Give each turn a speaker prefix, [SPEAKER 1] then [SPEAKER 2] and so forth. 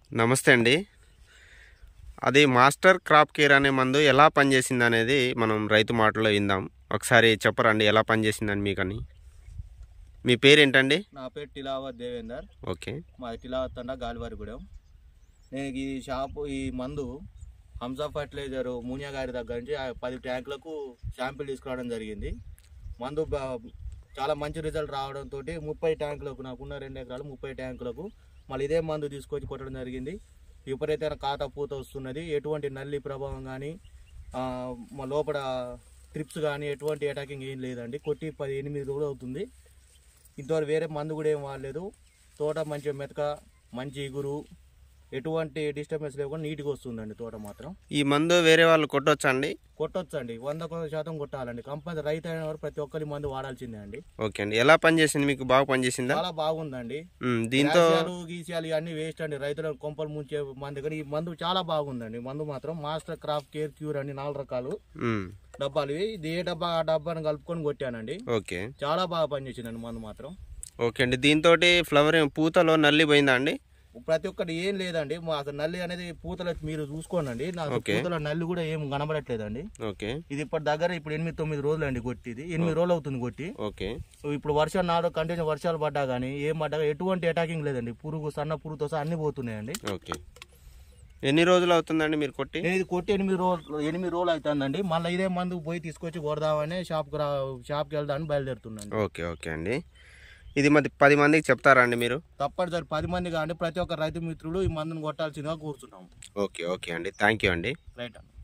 [SPEAKER 1] నమస్తే అండి అది మాస్టర్ క్రాప్ కేర్ అనే మందు ఎలా పనిచేసింది అనేది మనం రైతు మాటలో విందాం ఒకసారి చెప్పరండి ఎలా పనిచేసిందని మీకని మీ పేరు ఏంటండి
[SPEAKER 2] నా పేరు టిలావత్ దేవేందర్
[SPEAKER 1] ఓకే
[SPEAKER 2] మాది టిలావత్ తండ గాలివారిగూడెం నేను ఈ షాపు ఈ మందు హంసా ఫర్టిలైజర్ మూనియా గారి దగ్గర నుంచి ఆ పది ట్యాంకులకు శాంపిల్ తీసుకురావడం జరిగింది మందు బా- చాలా మంచి రిజల్ట్ రావడంతో ముప్పై ట్యాంకులకు నాకున్న రెండు ఎకరాలు ముప్పై ట్యాంకులకు మళ్ళీ ఇదే మందు తీసుకొచ్చి కొట్టడం జరిగింది విపరీతమైన కాత పూత వస్తున్నది ఎటువంటి నల్లి ప్రభావం కానీ మా లోపల ట్రిప్స్ కానీ ఎటువంటి అటాకింగ్ ఏం లేదండి కొట్టి పది ఎనిమిది రోజులు అవుతుంది ఇంతవరకు వేరే మందు కూడా ఏం వాడలేదు తోట మంచిగా మెతక మంచి ఇగురు ఎటువంటి డిస్టర్బెన్స్ లేకుండా నీట్గా వస్తుందండి తోట మాత్రం
[SPEAKER 1] ఈ మందు వేరే వాళ్ళు కొట్టొచ్చా అండి
[SPEAKER 2] కొట్టొచ్చండి వంద కొంత శాతం కొట్టాలండి కంపల్సరీ రైతు అయిన వారు ప్రతి ఒక్కరి మందు వాడాల్సిందే అండి
[SPEAKER 1] ఓకే అండి ఎలా పనిచేసింది మీకు బాగా పనిచేసిందా
[SPEAKER 2] చాలా బాగుందండి
[SPEAKER 1] ఉమ్, దీంతో
[SPEAKER 2] గ్యాసియాలు, గీసియాలు ఇవన్నీ వేస్ట్ అండి రైతులకు కొంపలు ముంచే మందు కానీ ఈ మందు చాలా బాగుందండి మందు మాత్రం మాస్టర్ క్రాఫ్ట్ కేర్ క్యూర్ అని నాలుగు రకాలు
[SPEAKER 1] ఉమ్,
[SPEAKER 2] డబ్బాలు ఇవి ఇది ఏ డబ్బా ఆ డబ్బాను కలుపుకొని కొట్టానండి
[SPEAKER 1] ఓకే
[SPEAKER 2] చాలా బాగా పనిచేసిందండి మందు మాత్రం
[SPEAKER 1] ఓకే అండి దీంతో ఫ్లవర్ పూతలో నల్లి పోయిందా అండి
[SPEAKER 2] ప్రతి ఒక్కటి ఏం లేదండి మా అసలు నల్లి అనేది పూతలు మీరు చూసుకోనండి నాకు
[SPEAKER 1] ఓకే.
[SPEAKER 2] పూతల నల్లి కూడా ఏం కనబడట్లేదండి
[SPEAKER 1] ఓకే
[SPEAKER 2] ఇది ఇప్పటి దగ్గర ఇప్పుడు ఎనిమిది తొమ్మిది రోజులు అండి కొట్టి ఇది ఎనిమిది రోజులు అవుతుంది కొట్టి
[SPEAKER 1] ఓకే
[SPEAKER 2] సో ఇప్పుడు వర్షం నాడు కంటిన్యూ వర్షాలు పడ్డా కానీ ఏం పడ్డా ఎటువంటి అటాకింగ్ లేదండి పురుగు సన్న పురుగుతో సహా అన్ని పోతున్నాయండి
[SPEAKER 1] ఓకే ఎన్ని రోజులు అవుతుందండి మీరు కొట్టి
[SPEAKER 2] నేను ఇది కొట్టి ఎనిమిది రోజులు ఎనిమిది రోజులు అవుతుందండి మళ్ళీ ఇదే మందు పోయి తీసుకొచ్చి కొడదామని షాప్కి రా షాప్కి వెళ్దామని బయలుదేరుతున్నాను
[SPEAKER 1] ఓకే ఓకే అండి ఇది మరి పది మందికి చెప్తారా అండి మీరు
[SPEAKER 2] తప్పనిసరి పది మంది కానీ ప్రతి ఒక్క రైతు మిత్రుడు ఈ మందును కొట్టాల్సిందిగా కూర్చున్నాం
[SPEAKER 1] ఓకే ఓకే అండి థ్యాంక్ యూ అండి
[SPEAKER 2] రైట్ అండి